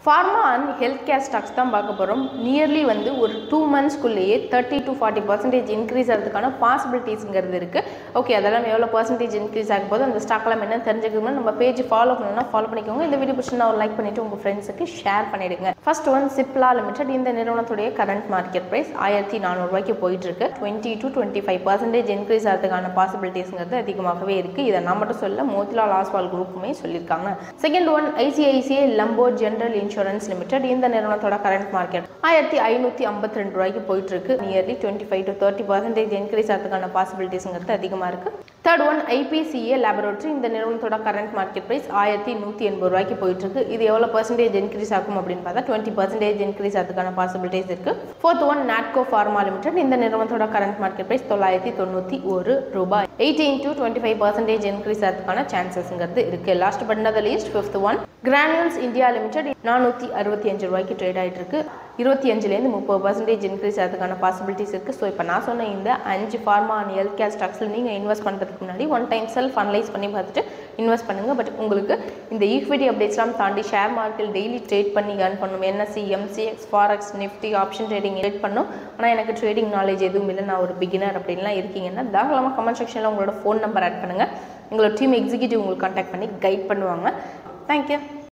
pharma and health care stocks தான் பார்க்க போகிறோம் நியர்லி வந்து ஒரு டூ மந்த்ஸ்க்குள்ளேயே thirty to forty percentage increase ஆகிறதுக்கான பாசிபிலிட்டிஸ்ங்கிறது இருக்குது ஓகே அதெல்லாம் எவ்வளோ பர்சன்டேஜ் இன்க்ரீஸ் ஆகும் போது அந்த ஸ்டாக்லாம் என்ன தெரிஞ்சுக்கணும்னா நம்ம பேஜ் ஃபாலோ பண்ணணும்னா ஃபாலோ பண்ணிக்கோங்க இந்த வீடியோ பிடிச்சினா ஒரு லைக் பண்ணிவிட்டு உங்கள் ஃப்ரெண்ட்ஸுக்கு ஷேர் பண்ணிடுங்க ஃபர்ஸ்ட் ஒன் சிப்லா லிமிடெட் இந்த நிறுவனத்துடைய கரண்ட் மார்க்கெட் ப்ரைஸ் ஆயிரத்தி நானூறுரூவாய்க்கு போயிட்டு இருக்கு twenty to twenty five percentage increase ஆகிறதுக்கான பாசிபிலிட்டிஸ்ங்கிறது அதிகமாகவே இருக்குது இதை நான் மட்டும் சொல்ல மோதிலால் ஆஸ்வால் குரூப்புமே சொல்லியிருக்காங்க second one ICICI Lombard general insurance limited இந்த நிறுவனத்தோட கரண்ட் மார்க்கெட் ஆயிரத்தி ஐநூற்றி ஐம்பத்தி ரெண்டு ரூபாய்க்கு போயிட்டு இருக்கு nearly twenty five to thirty percentage increase ஆகிறதுக்கான பாசிபிலிட்டிஸ்ங்கிறது அதிகமாக இருக்குது தேர்ட் ஒன் ஐபிசிஏ லேபரேட்டரி இந்த நிறுவனத்தோட கரண்ட் மார்க்கெட் ப்ரைஸ் ஆயிரத்தி நூற்றி எண்பது ரூபாய்க்கு போயிட்டு இருக்கு இது எவ்வளோ பர்சன்டேஜ் இன்க்ரீஸ் ஆகும் அப்படின்னு பார்த்தா டுவெண்ட்டி பர்சன்டேஜ் இன்க்ரீஸ் ஆகிறதுக்கான பாசிபிலிட்டிஸ் இருக்கு fourth one Natco pharma limited இந்த நிறுவனத்தோட கரண்ட் மார்க்கெட் ப்ரைஸ் தொள்ளாயிரத்தி தொண்ணூற்றி ஒரு ரூபாய் eighteen to twenty five percentage increase ஆகிறதுக்கான சான்சஸ்ங்கிறது இருக்கு last but the least fifth one Granules India limited நானூற்றி அறுபத்தி அஞ்சு ரூபாய்க்கு ட்ரேட் ஆகிட்டு இருக்கு இருபத்தி அஞ்சுலேருந்து முப்பது பர்சன்டேஜ் இன்க்ரீஸ் ஆகிறதுக்கான பாசிபிலிட்டிஸ் இருக்குது ஸோ இப்போ நான் சொன்ன இந்த அஞ்சு ஃபார்மா அண்ட் ஹெல்த் கேர் ஸ்டாக்ஸில் நீங்கள் இன்வெஸ்ட் பண்ணுறதுக்கு முன்னாடி ஒன் டைம் செல்ஃப் அனலைஸ் பண்ணி பார்த்துட்டு இன்வெஸ்ட் பண்ணுங்கள் பட் உங்களுக்கு இந்த ஈக்விட்டி அப்டேட்ஸ்லாம் தாண்டி ஷேர் மார்க்கெட் டெய்லி ட்ரேட் பண்ணி ஏர்ன் பண்ணும் NSC MCX forex Nifty option trading trade பண்ணும் ஆனால் எனக்கு ட்ரேடிங் நாலேஜ் எதுவும் இல்லை நான் ஒரு பிகினர் அப்படின்லாம் இருக்கீங்கன்னா தாராளமாக கமெண்ட் செக்ஷனில் உங்களோட ஃபோன் நம்பர் ஆட் பண்ணுங்கள் எங்களோட டீம் எக்ஸிக்யூட்டிவ் உங்களுக்கு கான்டாக்ட் பண்ணி கைட் பண்ணுவாங்க தேங்க்யூ